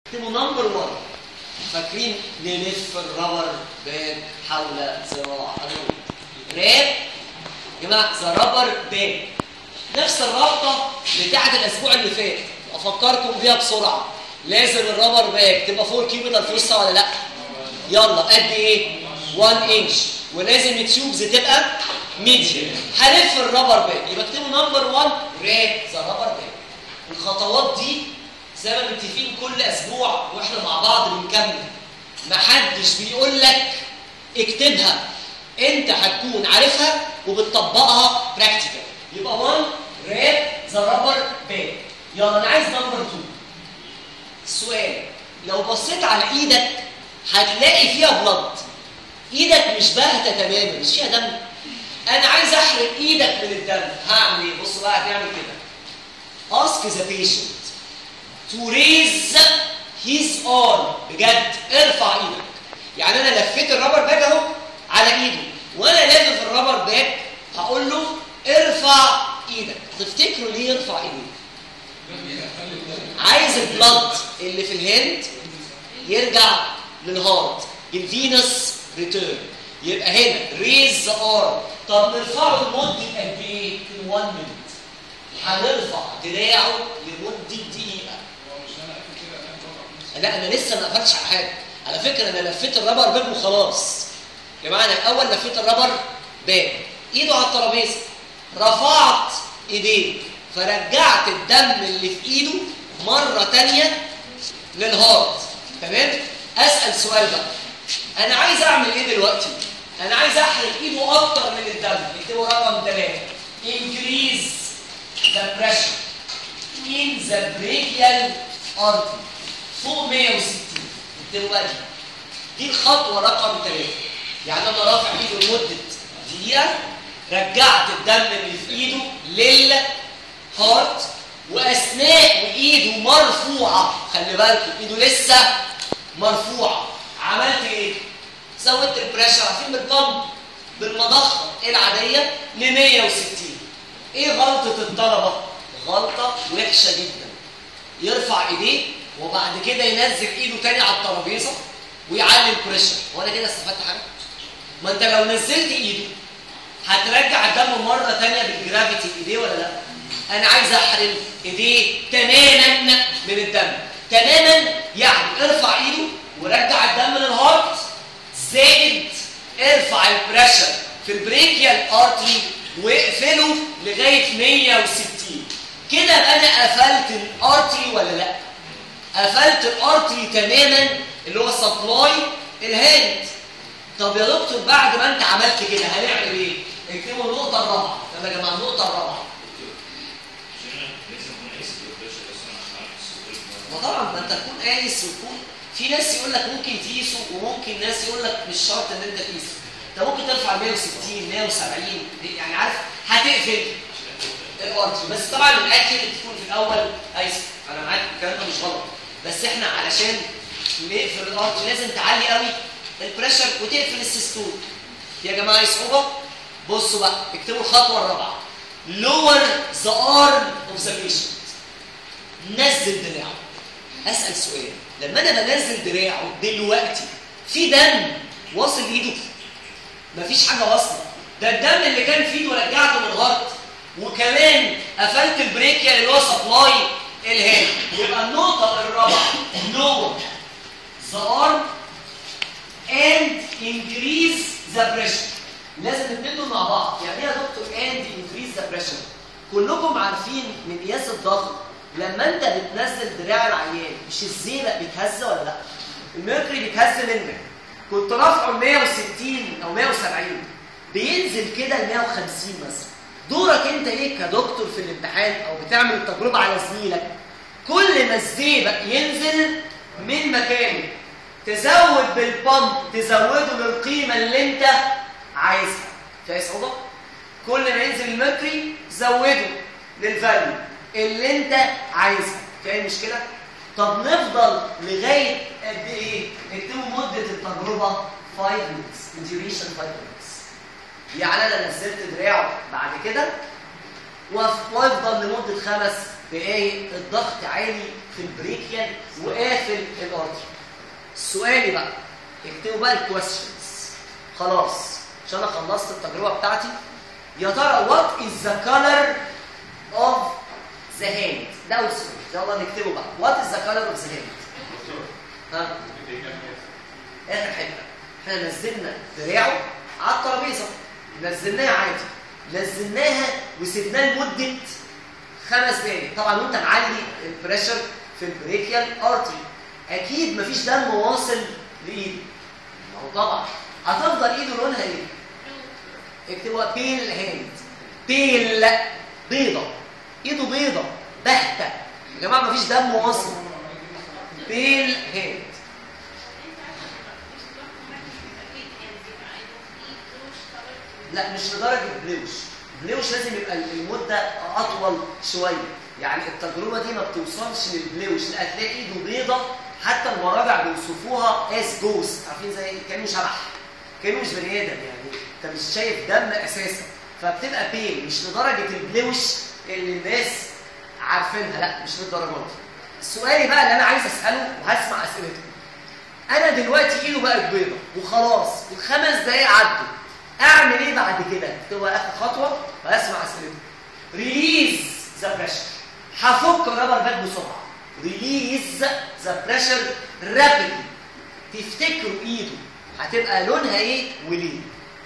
اكتبوا نمبر 1 فاكرين نلف الربر باب حول ذراع الرجل راب يا جماعه ذا ربر باب نفس الرابطه بتاعت الاسبوع اللي فات افكركم بيها بسرعه لازم الربر باك تبقى فوق كيبل الفوسطى ولا لا يلا قد ايه 1 انش ولازم التيوبز تبقى ميديم هلف الربر باك يبقى اكتبوا نمبر 1 راب ذا ربر باك الخطوات دي زي ما متفقين كل اسبوع واحنا مع بعض بنكمل محدش بيقول لك اكتبها انت هتكون عارفها وبتطبقها براكتيكال يبقى 1 راب ذا رابر باك يلا انا عايز نمبر 2 السؤال لو بصيت على ايدك هتلاقي فيها بلد ايدك مش باهته تماما مش فيها دم انا عايز احرق ايدك من الدم هعمل ايه بص بقى هتعمل كده ask the patient to raise his arm بجد ارفع ايدك يعني انا لفيت الرابر باك اهو على ايده وانا لافف الرابر باك هقول له ارفع ايدك تفتكروا ليه يرفع ايديه عايز البلد اللي في الهند يرجع للهارت الفينس ريتيرن يبقى هنا ريز ذا ارم طب نرفعه لمده قد ايه؟ 1 مينت هنرفع دراعه لمده دقيقه لا انا لسه ما قفلتش على حاجه على فكره انا لفيت الرابر باب وخلاص يا جماعه انا الاول لفيت الرابر باب ايده على الترابيزه رفعت ايديه فرجعت الدم اللي في ايده مره تانية للهارت تمام اسال سؤال بقى انا عايز اعمل ايه دلوقتي انا عايز احرق ايده اكتر من الدم اكتبوا رقم 3 increase the pressure in the brachial artery فوق 160 اكتبوا بقى دي دي الخطوه رقم 3 يعني انا رافع ايده لمده دقيقه رجعت الدم اللي في ايده للهارت واثناء وايده مرفوعه خلي بالكم ايده لسه مرفوعه عملت ايه زودت البريشر عارفين بالبمب بالمضخه العاديه ل 160 ايه غلطه الطلبه غلطه وحشه جدا يرفع ايديه وبعد كده ينزل ايده تاني على الترابيزه ويعلي البريشر وانا كده استفدت حاجه ما انت لو نزلت ايده هترجع الدم مره ثانيه بالجرافيتي ايديه ولا لا انا عايز احرم ايديه تماما من الدم تماما يعني ارفع ايده ورجع الدم للهارت زائد ارفع البريشر في البريكيال ارتري واقفله لغايه 160 كده انا قفلت الارتري ولا لا قفلت الارتري تماما اللي هو سبلاي الهاند طب يا دكتور بعد ما انت عملت كده هنعمل ايه اكتبوا النقطه الرابعه يلا يا جماعه النقطه الرابعه ما طبعا ما انت تكون قايس وتكون في ناس يقول لك ممكن تقيسه وممكن ناس يقول لك مش شرط ان انت تقيسه انت ممكن ترفع 160 170 يعني عارف هتقفل الارتري بس طبعا الاكل تكون في الاول قايس انا معاك الكلام ده مش غلط بس احنا علشان نقفل الارتري لازم تعلي قوي البريشر وتقفل السيستول يا جماعه ايه صعوبه بصوا بقى اكتبوا الخطوه الرابعه lower the arm of the patient نزل دراعه اسال سؤال لما انا بنزل دراعه دلوقتي في دم واصل ايده مفيش حاجه واصله ده الدم اللي كان في ايده رجعته للهارت وكمان قفلت البريكيا اللي هو سبلاي الهاند يبقى النقطه الرابعه lower the arm and increase the pressure لازم نتبدل مع بعض يعني ايه يا دكتور and increase the pressure كلكم عارفين من قياس الضغط لما انت بتنزل دراع العيان مش الزئبق بيتهز ولا لا الميركوري بيتهز منك كنت رافعه ل 160 او 170 بينزل كده ل 150 مثلا دورك انت ايه كدكتور في الامتحان او بتعمل التجربه على زميلك كل ما الزئبق ينزل من مكانه تزود بالبامب تزوده للقيمه اللي انت عايزها فاهم صعوبه كل ما ينزل الميركوري زوده للفاليو اللي انت عايزها فاهم المشكله طب نفضل لغايه قد ايه نكتبوا مده التجربه 5 minutes duration 5 minutes يعني انا نزلت دراعه بعد كده وافضل لمده خمس دقايق الضغط عالي في البريكيال وقافل قافل الارتري سؤالي بقى اكتبوا بقى الكويستشنز خلاص عشان انا خلصت التجربه بتاعتي يا ترى وات از ذا كلر اوف ذا هاند ده اول سؤال يلا نكتبه بقى وات از ذا كلر اوف ذا هاند ها اخر حته احنا نزلنا دراعه على الترابيزه نزلناها عادي نزلناها وسيبناه لمده خمس دقايق طبعا وانت معلي البريشر في البريكيال ارتري اكيد مفيش دم واصل لايده ما هو طبعا هتفضل ايده لونها ايه اكتبوها بيل هاند بيل بيضه ايده بيضه باهته يا جماعه مفيش دم واصل بيل هاند لا مش لدرجه بلوش بلوش لازم يبقى المده اطول شويه يعني التجربه دي ما بتوصلش للبلوش لا هتلاقي ايده بيضه حتى المراجع بيوصفوها اس جوست عارفين زي كانه شبح كانه مش بني ادم يعني انت مش شايف دم اساسا فبتبقى بين مش لدرجه البلوش اللي الناس عارفينها لا مش للدرجه دي سؤالي بقى اللي انا عايز اساله وهسمع اسئلتكم انا دلوقتي ايده بقت بيضه وخلاص الخمس دقايق عدوا اعمل ايه بعد كده تبقى اخر خطوه واسمع اسئلتكم ريليز ذا بريشر هفك الرابر باك بسرعه ريليز ذا بريشر رابيدلي تفتكروا ايده هتبقى لونها ايه وليه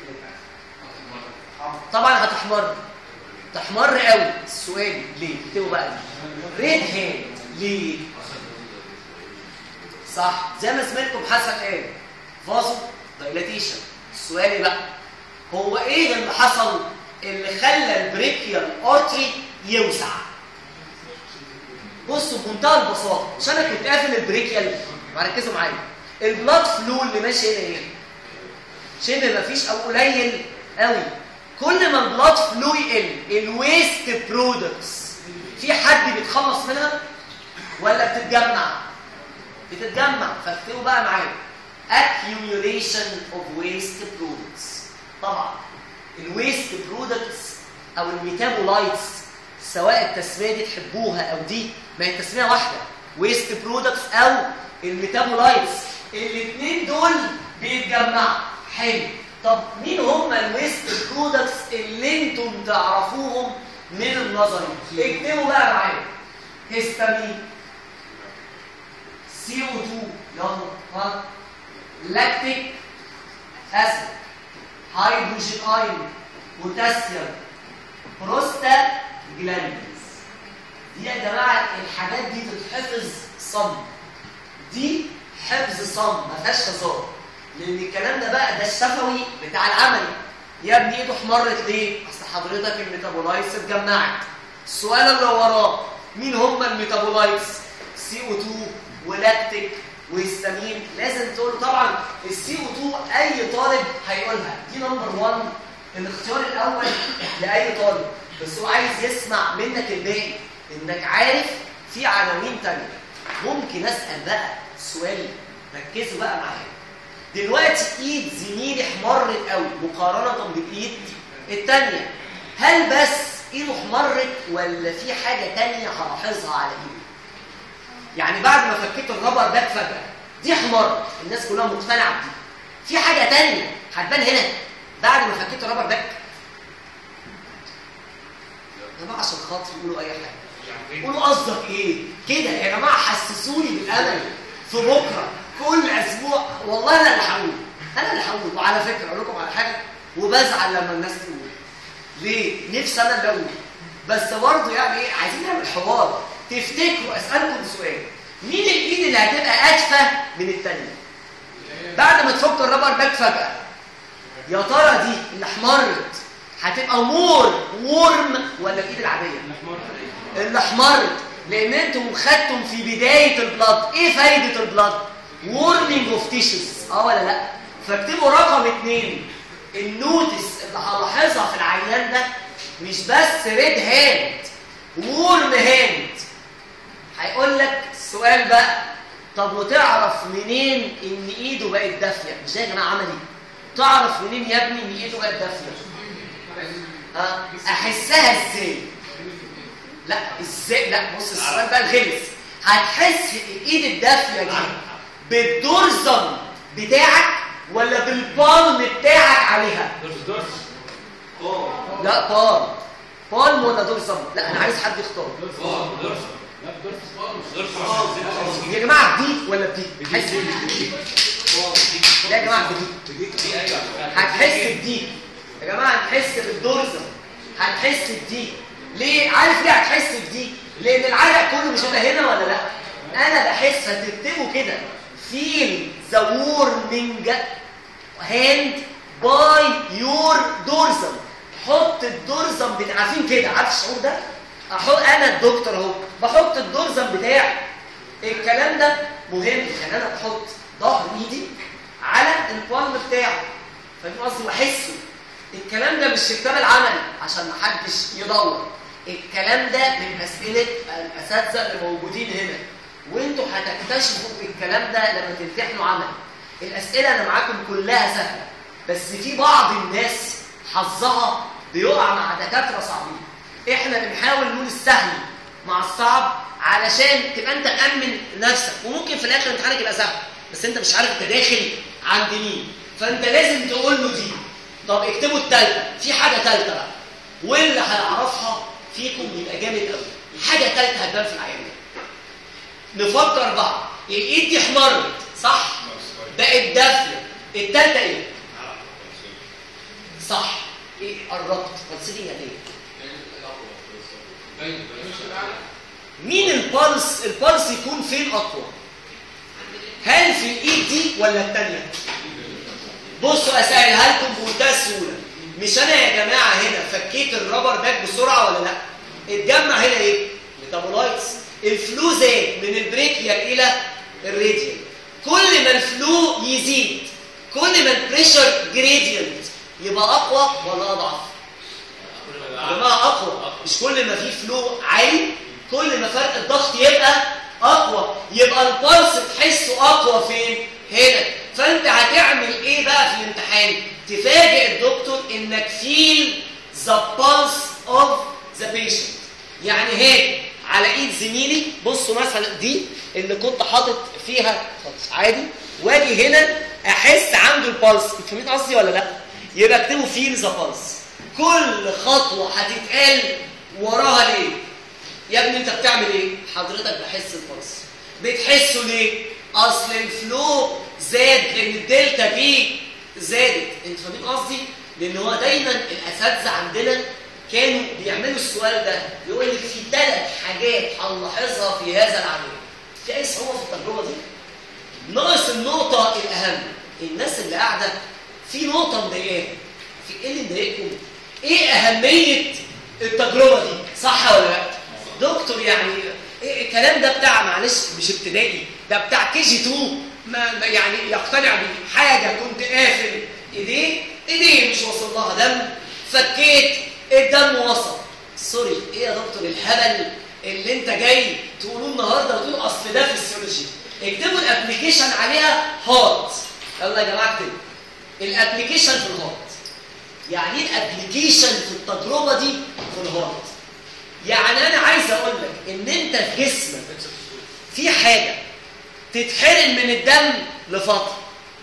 طبعا هتحمر تحمر قوي السؤال ليه اكتبوا بقى دي ريد هاند ليه صح زي ما سمعتكم حسن قال فازو دايلاتيشن السؤال بقى هو ايه اللي حصل اللي خلى البريكيال ارتري يوسع بصوا بمنتهى البساطه عشان انا كنت قافل البريكيال ركزوا معايا البلاد فلو اللي ماشي هنا ايه شبه مفيش او قليل قوي كل ما البلاد فلو يقل الويست برودكتس في حد بيتخلص منها ولا بتتجمع بتتجمع فاكتبوا بقى معايا accumulation of waste products طبعا الويست برودكتس او الميتابولايتس سواء التسميه دي تحبوها او دي ما هي التسميه واحده ويست برودكتس او الميتابولايتس الاثنين دول بيتجمعوا حلو طب مين هم الويست برودكتس اللي انتم تعرفوهم من النظري اكتبوا بقى معايا هيستامين سي او 2 يلا ها لاكتيك اسيد هيدروجين ايون بوتاسيوم بروستا جلاندز دي يا جماعه الحاجات دي تتحفظ صم دي حفظ صم ما فيهاش هزار لان الكلام ده بقى ده الشفوي بتاع العملي يا ابني ايده احمرت ليه اصل حضرتك الميتابولايتس اتجمعت السؤال اللي وراه مين هم الميتابولايتس سي او 2 ولاكتيك وهستامين لازم تقول طبعا السي او 2 اي طالب هيقولها دي نمبر 1 الاختيار الاول لاي طالب بس هو عايز يسمع منك الباقي انك عارف في عناوين تانية ممكن اسال بقى سؤال ركزوا بقى معايا دلوقتي ايد زميلي احمرت قوي مقارنه بالايد الثانيه هل بس ايده احمرت ولا في حاجه تانية هلاحظها على ايده يعني بعد ما فكيت الرابر باك فجاه دي احمرت الناس كلها مقتنعه بدي في حاجه تانية هتبان هنا بعد ما فكيت الرابر باك يا جماعه عشان خاطري يقولوا اي حاجه قولوا قصدك ايه كده يا جماعه حسسوني بالامل في بكره كل اسبوع والله انا اللي هقول انا اللي هقول وعلى فكره اقول لكم على حاجه وبزعل لما الناس تقول ليه نفسي انا اللي اقول بس برضه يعني ايه عايزين نعمل حوار تفتكروا اسالكم سؤال مين الايد اللي هتبقى ادفى من الثانيه بعد ما تفك الرابر باك فجاه يا ترى دي اللي احمرت هتبقى مور وورم ولا الايد العاديه اللي احمرت لان انتم خدتم في بدايه البلاد ايه فايده البلاد وورمنج اوف تيشوز اه ولا لا فاكتبوا رقم اثنين النوتس اللي هلاحظها في العيان ده مش بس ريد هاند وورم هاند هيقول لك السؤال بقى طب وتعرف منين ان ايده بقت دافيه مش ده يا جماعه عملي تعرف منين يا ابني ان ايده بقت دافيه أه؟ احسها ازاي لا ازاي لا بص السؤال بقى الغلس هتحس الايد الدافيه دي بالدورزم بتاعك ولا بالبالم بتاعك عليها لا بالم بالم ولا دورزم لا انا عايز حد يختار يا جماعه بدي ولا بدي حس لا يا جماعه بدي هتحس بدي يا جماعه هتحس بالدورزم هتحس بدي ليه عارف ليه هتحس بدي لان العرق كله مش هيبقى هنا ولا لا انا بحس هتكتبه كده فيل ذا وورمنج هاند باي يور دورزم حط الدورزم بتاع عارفين كده عارف الشعور ده احط انا الدكتور اهو بحط الدورزم بتاعي الكلام ده مهم يعني انا بحط ظهر ايدي على البالم بتاعه فاهم قصدي واحسه الكلام ده مش في كتاب العمل عشان ما حدش يدور الكلام ده من اسئله الاساتذه اللي موجودين هنا وانتوا هتكتشفوا الكلام ده لما تمتحنوا عمل الاسئله اللي معاكم كلها سهله بس في بعض الناس حظها بيقع مع دكاتره صعبين احنا بنحاول نقول السهل مع الصعب علشان تبقى انت امن نفسك وممكن في الاخر امتحانك يبقى سهل بس انت مش عارف انت داخل عند مين فانت لازم تقول له دي طب اكتبوا الثالثه في حاجه ثالثه بقى واللي هيعرفها فيكم يبقى جامد قوي حاجه ثالثه هتبان في العيان ده نفكر بعض الايد دي احمرت صح بقت دافيه الثالثه ايه صح ايه قربت فلسفي يعني ايه مين البلس البلس يكون فين اقوى هل في الايد دي ولا الثانيه بصوا اسالها لكم بمنتهى السهوله مش انا يا جماعه هنا فكيت الرابر باك بسرعه ولا لا اتجمع هنا ايه ميتابولايتس الفلو زاد من البريكيال الى الراديال كل ما الفلو يزيد كل ما البريشر جريدينت يبقى اقوى ولا اضعف يا جماعه اقوى مش كل ما في فلو عالي كل ما فرق الضغط يبقى اقوى يبقى البلس تحسه اقوى فين هنا فانت هتعمل ايه بقى في الامتحان تفاجئ الدكتور انك فيل ذا pulse اوف ذا بيشنت يعني هيك على ايد زميلي بصوا مثلا دي اللي كنت حاطط فيها عادي واجي هنا احس عنده البلس فهمت قصدي ولا لا يبقى اكتبوا فيل ذا بلس كل خطوه هتتقال وراها ليه يا ابني انت بتعمل ايه حضرتك بحس البلس بتحسه ليه اصل الفلو زاد لان الدلتا بي زادت انت فاهمين قصدي لان هو دايما الاساتذه عندنا كانوا بيعملوا السؤال ده يقول لك في ثلاث حاجات هنلاحظها في هذا العمل في اي صعوبه في التجربه دي ناقص النقطه الاهم الناس اللي قاعده في نقطه مضايقاهم في ايه اللي مضايقكم ايه اهميه التجربه دي صح ولا لا دكتور يعني إيه الكلام ده بتاع معلش مش ابتدائي ده بتاع كي جي 2 ما ما يعني يقتنع بيه حاجه كنت قافل ايديه ايديه مش واصل لها دم فكيت الدم وصل سوري ايه يا دكتور الهبل اللي انت جاي تقولوه النهارده وتقول اصل ده فيسيولوجي اكتبوا الابلكيشن عليها هارت يلا يا جماعه اكتبوا الابلكيشن في الهارت يعني ايه الابلكيشن في التجربه دي في الهارت يعني انا عايز اقول لك ان انت في جسمك في حاجه تتحرم من الدم لفتره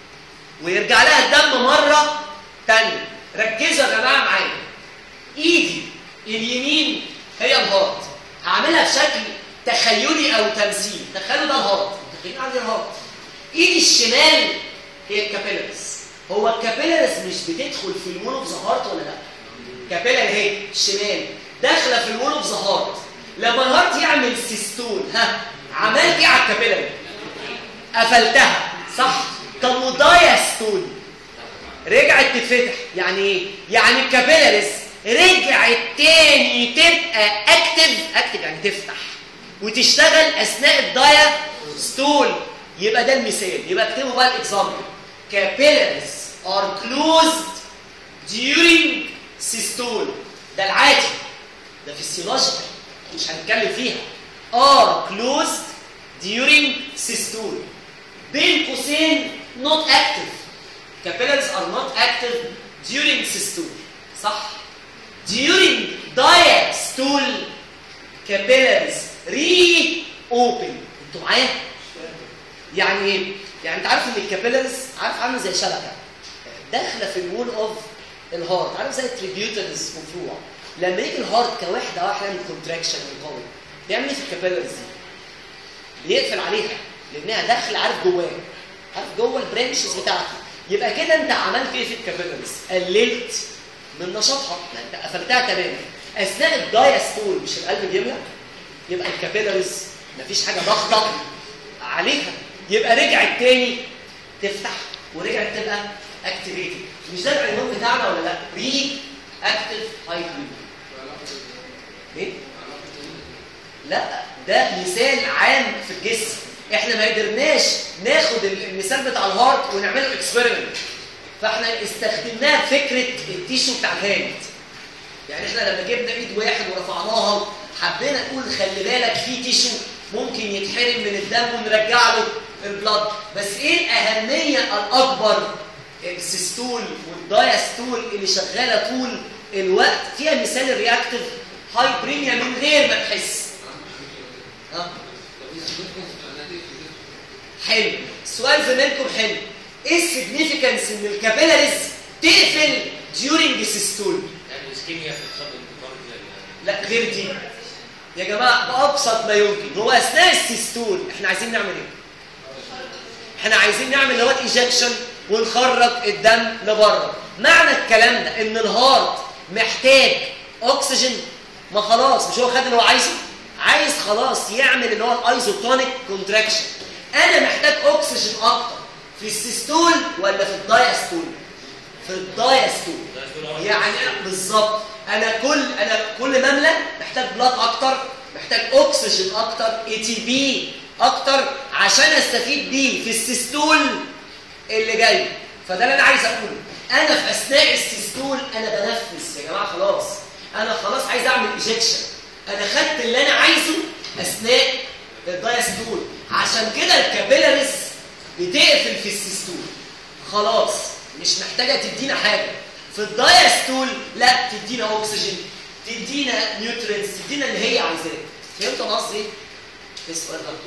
ويرجع لها الدم مره ثانيه ركزوا يا جماعه معايا ايدي اليمين هي الهارت هعملها بشكل تخيلي او تمثيل تخيلوا ده الهارت متخيلين عندي الهارت ايدي الشمال هي الكابيلاريز هو الكابيلاريز مش بتدخل في الوول اوف ذا هارت ولا لا كابيلاري اهي الشمال داخله في الوول اوف ذا هارت لما الهارت يعمل سيستول ها عملت ايه على الكابيلاري قفلتها صح طب ودايستول رجعت تتفتح يعني ايه يعني الكابيلاريز رجعت تاني تبقى اكتف اكتف يعني تفتح وتشتغل اثناء الدايا ستول يبقى ده المثال يبقى اكتبوا بقى الاكزامبل capillaries are closed during systole ده العادي ده فيسيولوجيكال مش هنتكلم فيها are closed during systole بين قوسين not active capillaries are not active during systole صح during diastole capillaries reopen انتوا معايا يعني ايه يعني انت عارف ان الكابيلاريز عارف عامله زي شبكه داخله في الوول اوف الهارت عارف زي التريبيوترز وفروع لما يجي الهارت كوحده واحده يعمل كونتراكشن قوي بيعمل ايه في الكابيلاريز دي بيقفل عليها لانها داخله عارف جواه عارف جوه البرانشز بتاعته يبقى كده انت عملت ايه في الكابيلاريز قللت من نشاطها انت قفلتها تماما اثناء الدايستول مش القلب بيملى يبقى الكابيلاريز مفيش حاجه ضغطه عليها يبقى رجعت تاني تفتح ورجعت تبقى اكتيفيتد مش ده العنوان بتاعنا ولا لا ري اكتيف هايبريد ايه لا ده مثال عام في الجسم احنا ما قدرناش ناخد المثال بتاع الهارت ونعمله اكسبيرمنت فاحنا استخدمناه فكره التيشو بتاع الهاند يعني احنا لما جبنا ايد واحد ورفعناها حبينا نقول خلي بالك في تيشو ممكن يتحرم من الدم ونرجع له البلد بس ايه الاهميه الاكبر السيستول والدايستول اللي شغاله طول الوقت فيها مثال الرياكتيف هايبريميا من غير ما تحس ها حلو السؤال زمانكم حلو ايه السيجنيفيكانس ان الكابيلاريز تقفل during السيستول يعني اسكيميا في الخط الانتقالي لا غير دي يا جماعه بابسط ما يمكن هو اثناء السيستول احنا عايزين نعمل ايه احنا عايزين نعمل اللي هو الايجكشن ونخرج الدم لبره معنى الكلام ده ان الهارت محتاج اكسجين ما خلاص مش هو خد اللي هو عايزه عايز خلاص يعمل اللي هو الايزوتونيك كونتراكشن انا محتاج اكسجين اكتر في السيستول ولا في الدايستول في الدايستول يعني أنا- بالظبط انا كل انا كل مملى محتاج بلاد اكتر محتاج اكسجين اكتر اي تي بي اكتر عشان استفيد بيه في السيستول اللي جاي فده اللي انا عايز اقوله انا في اثناء السيستول انا بنفس يا جماعه خلاص انا خلاص عايز اعمل ايجكشن انا خدت اللي انا عايزه اثناء الدايستول عشان كده الكابيلاريز بتقفل في السيستول خلاص مش محتاجه تدينا حاجه في الدايستول لا تدينا اكسجين تدينا نيوترينز تدينا اللي هي عايزاه فهمت انا قصدي ايه؟ إيه السؤال ده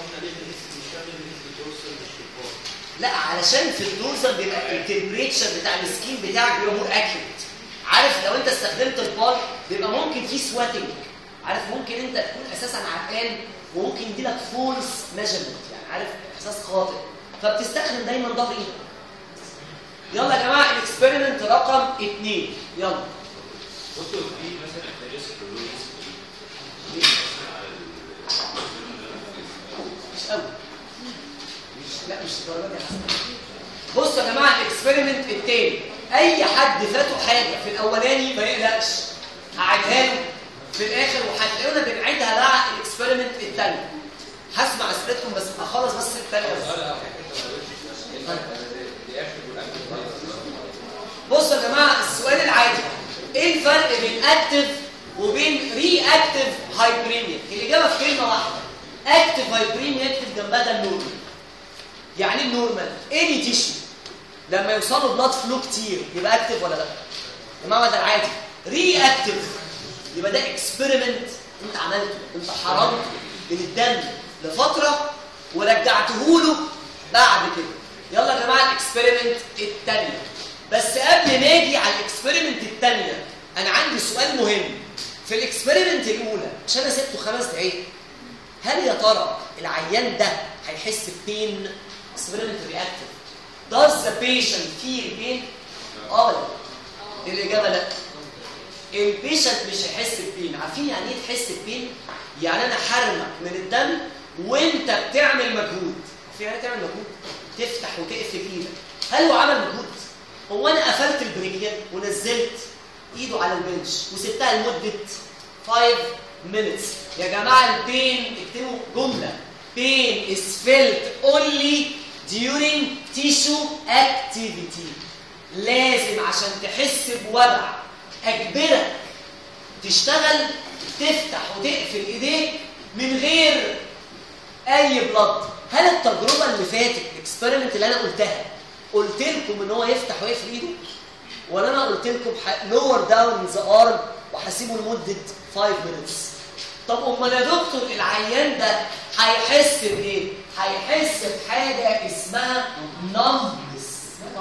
لا علشان في الدوزر بيبقى التمبريتشر بتاع السكين بتاعك بيبقى مور اكيوريت عارف لو انت استخدمت البار بيبقى ممكن فيه سواتنج عارف ممكن انت تكون اساسا عرقان وممكن يديلك فولس ميجرمنت يعني عارف احساس خاطئ فبتستخدم دايما ظهر ايدك يلا يا جماعه الاكسبيرمنت رقم اثنين يلا دكتور في مثلا ريسك مش قوي مش لا مش الدرجه دي يا حسن بصوا يا جماعه الاكسبيرمنت التاني اي حد فاته حاجه في الاولاني ما يقلقش هعيدها له في الاخر وهتلاقونا بنعيدها مع الاكسبيرمنت التاني هسمع اسئلتكم بس اخلص بس التانيه بس بصوا يا جماعه السؤال العادي ايه الفرق بين اكتف وبين ري اكتف هايبريميا الاجابه في كلمه واحده اكتف هايبريميا يكتب جنبها ده النورمال يعني ايه النورمال اني تيشو لما يوصل له بلاد فلو كتير يبقى اكتف ولا لا يا جماعه ده العادي ري اكتف يبقى ده اكسبيرمنت انت عملته انت حرمته من الدم لفتره ورجعته له بعد كده يلا يا جماعه الاكسبيرمنت الثانيه بس قبل ما اجي على الاكسبيرمنت الثانيه انا عندي سؤال مهم في الاكسبيرمنت الاولى عشان انا سبته خمس دقايق هل يا ترى العيان ده هيحس ببين اكسبيرمنت رياكتيف does the patient feel pain اه ولا لا؟ الاجابه لا البيشنت مش هيحس ببين عارفين يعني ايه تحس ببين يعني انا حرمك من الدم وانت بتعمل مجهود في يعني تعمل مجهود تفتح وتقفل ايدك هل هو عمل مجهود هو انا قفلت البريكير ونزلت ايده على البنش وسبتها لمده 5 minutes يا جماعه البين اكتبوا جمله pain is felt only during tissue activity لازم عشان تحس بوجع اجبرك تشتغل تفتح وتقفل ايديك من غير اي بلد هل التجربه اللي فاتت الاكسبيرمنت اللي انا قلتها قلت لكم ان هو يفتح ويقفل ايده ولا انا قلت لكم لور داون ذا ارم وهسيبه لمده 5 minutes طب امال يا دكتور العيان ده هيحس بايه هيحس بحاجه اسمها نمبنس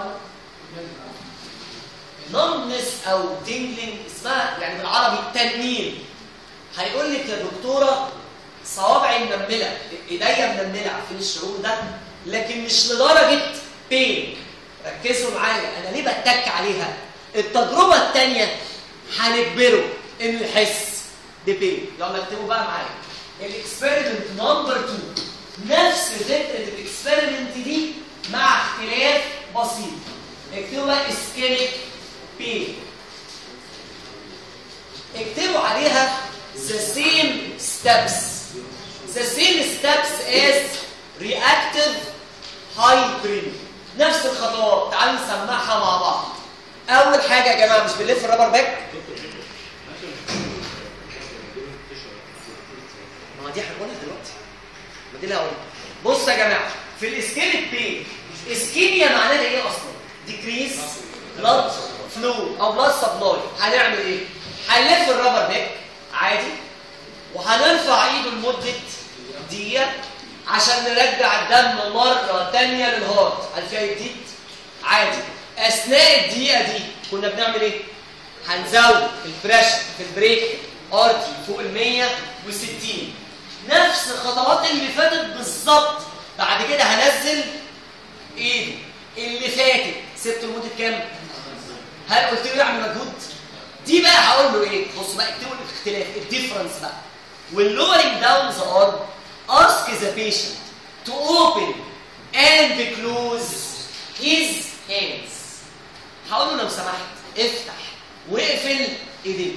نمبنس او تنجلينج اسمها يعني بالعربي تنميل هيقول لك يا دكتوره صوابعي منمله ايديا منمله عارفين الشعور ده لكن مش لدرجه بين ركزوا معايا انا ليه بتك عليها التجربه الثانيه هنجبره انه يحس ببين يلا اكتبوا بقى معايا الاكسبيرمنت نمبر 2 نفس فكره الاكسبيرمنت دي مع اختلاف بسيط اكتبوا بقى اسكيميك بين اكتبوا عليها the same steps the same steps as reactive hybrid نفس الخطوات تعالوا نسمعها مع بعض اول حاجه يا جماعه مش بنلف الرابر باك ما دي هنقولها دلوقتي ما دي اللي هقولها بص يا جماعه في الاسكيميك بين اسكيميا معناها ايه اصلا ديكريز بلاد فلو او بلاد سبلاي هنعمل ايه هنلف الرابر باك عادي وهنرفع ايده لمده دقيقه عشان نرجع الدم مره ثانيه للهارت هل فيها جديد عادي اثناء الدقيقه دي كنا بنعمل ايه هنزود البريشر في البريك ارتي فوق ال 160 نفس الخطوات اللي فاتت بالظبط بعد كده هنزل ايده اللي فاتت سبته لمده كام هل قلت له يعمل مجهود دي بقى هقول له ايه بصوا بقى اكتبوا الاختلاف الديفرنس بقى when lowering down the arm ask the patient to open and close his hands هقول له لو سمحت افتح واقفل ايديك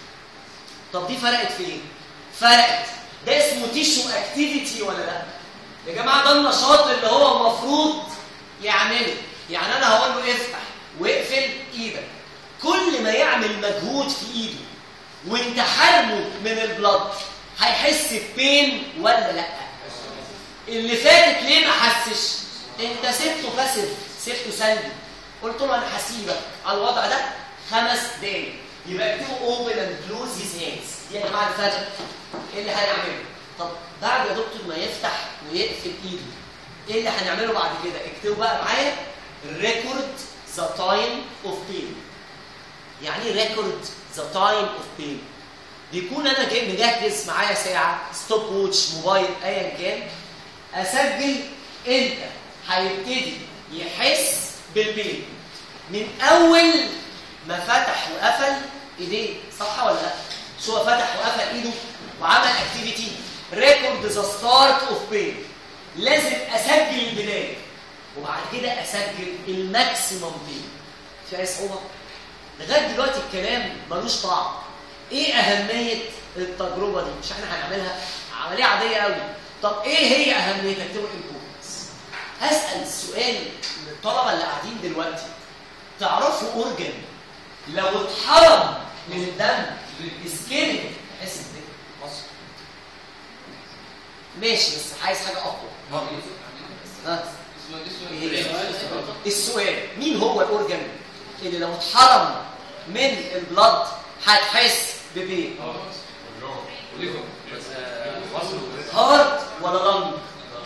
طب دي فرقت في ايه فرقت ده اسمه تيشو اكتيفيتي ولا لا يا جماعه ده النشاط اللي هو المفروض يعمله يعني انا هقول له افتح واقفل ايدك كل ما يعمل مجهود في ايده وانت حرمه من البلد هيحس ببين ولا لا اللي فاتت ليه ما حسش انت سبته باسف سبته سلبي قلت له انا هسيبك على الوضع ده خمس دقايق يبقى اكتبوا اوبن اند كلوز هيز هاندز دي يا جماعه الفرق ايه اللي هنعمله طب بعد يا دكتور ما يفتح ويقفل ايده ايه اللي هنعمله بعد كده اكتبوا بقى معايا ريكورد ذا تايم اوف بين يعني ايه ريكورد ذا تايم اوف بين بيكون انا جاي مجهز معايا ساعه ستوب ووتش موبايل ايا كان اسجل انت هيبتدي يحس بالبين من اول ما فتح وقفل ايديه صح ولا لا شو هو فتح وقفل ايده وعمل اكتيفيتي ريكورد ذا ستارت اوف بين لازم اسجل البدايه وبعد كده اسجل الماكسيمم بين في اي صعوبه لغايه دلوقتي الكلام ملوش طعم ايه اهميه التجربه دي مش احنا هنعملها عمليه عاديه قوي طب ايه هي اهميتها اكتبوا الامبورتنس هسال السؤال للطلبه اللي قاعدين دلوقتي تعرفوا اورجن لو اتحرم من الدم اسكيميك تحس بايه مصر ماشي بس عايز حاجه اقوى ها إيه؟ السؤال مين هو الاورجن اللي لو اتحرم من البلد هتحس ببين هارت ولا لنج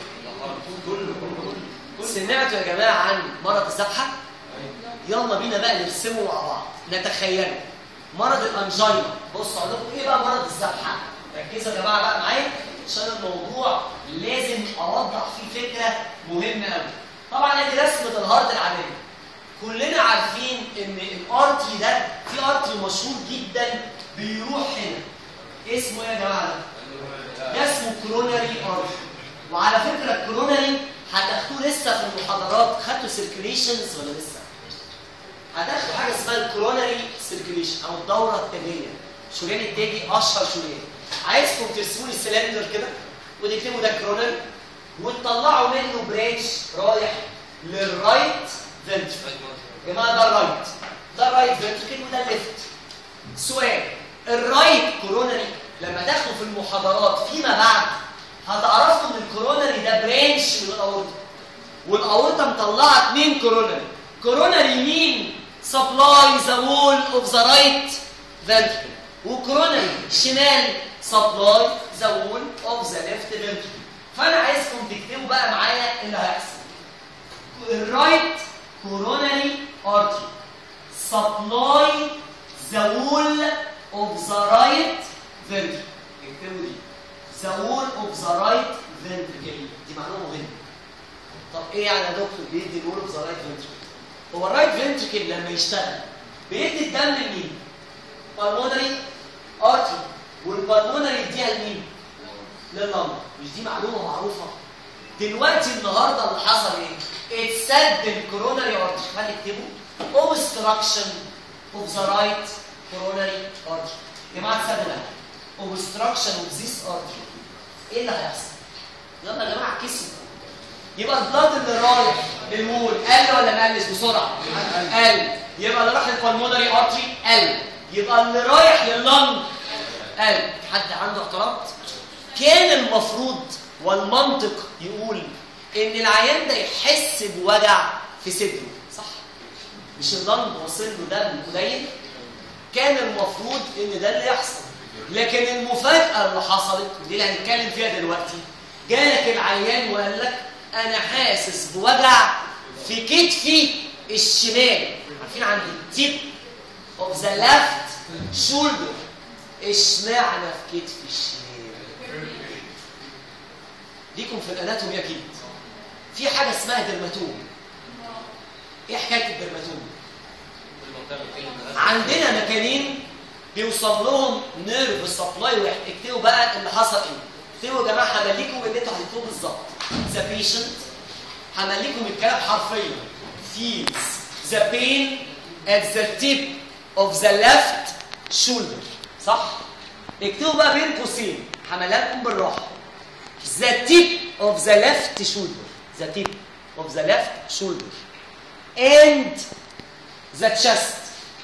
سمعتوا يا جماعه عن مرض الذبحه يلا بينا بقى نرسمه مع بعض نتخيله مرض الانجينا بصوا اقول لكم ايه بقى مرض الذبحه ركزوا يا جماعه بقى معايا عشان الموضوع لازم اوضح فيه فكره مهمه قوي طبعا ادي رسمه الهارت العاديه كلنا عارفين ان الارتي ده في ارتي مشهور جدا بيروح هنا اسمه ايه يا جماعه ده؟ ده اسمه كروناري ارتي وعلى فكره الكروناري هتاخدوه لسه في المحاضرات خدتوا سيركيليشنز ولا لسه؟ هتاخدوا حاجه اسمها الكروناري سيركيليشن او الدوره التاجيه شريان التاجي اشهر شريان عايزكم ترسموا لي السلندر كده وتكتبوا ده كروناري وتطلعوا منه برانش رايح للرايت فنتركل يا جماعه ده الرايت ده الرايت فنتركل وده الليفت سؤال الرايت كورونري لما تاخدوا في المحاضرات فيما بعد هتعرفوا ان الكورونري ده برانش من الاورطه والاورطه مطلعه اثنين كورونري كورونري يمين سبلاي ذا وول اوف ذا رايت فنتركل وكورونري شمال سبلاي ذا وول اوف ذا ليفت ventricle فانا عايزكم تكتبوا بقى معايا اللي هيحصل الرايت coronary artery supply the wall of the right ventricle اكتبوا دي the wall of the right ventricle دي معلومه مهمه طب ايه يعني يا دكتور بيدي الوول اوف ذا رايت ventricle هو الرايت ventricle لما يشتغل بيدي الدم لمين pulmonary artery والبلمونري يديها لمين لللنج مش دي معلومه معروفه دلوقتي النهارده اللي حصل ايه اتسد الكوروناري ارتري خلي اكتبه obstruction of the right coronary artery يا جماعه اتسد ده obstruction of this artery ايه اللي هيحصل يلا يا جماعه كسب يبقى البلاد اللي رايح للمول قل ولا ما قلش بسرعه قل يبقى اللي راح للبلمونري ارتري قل يبقى اللي رايح لللنج قال حد عنده اعتراض كان المفروض والمنطق يقول ان العيان ده يحس بوجع في صدره صح مش اللنج واصل له دم قليل كان المفروض ان ده اللي يحصل لكن المفاجاه اللي حصلت ودي اللي هنتكلم فيها دلوقتي جالك العيان وقال لك انا حاسس بوجع في كتفي الشمال عارفين عند التيب اوف ذا ليفت شولدر اشمعنى في كتف الشمال ليكم في الاناتومي اكيد في حاجه اسمها درماتوم ايه حكايه الدرماتوم عندنا مكانين بيوصل لهم نيرف سبلاي واحد اكتبوا بقى اللي حصل ايه اكتبوا يا جماعه همليكم اللي انتوا هتكتبوه بالظبط ذا بيشنت همليكم الكلام حرفيا feels the pain at the tip of the left shoulder صح اكتبوا بقى بين قوسين حملاتكم بالراحه the tip of the left shoulder the tip of the left shoulder and the chest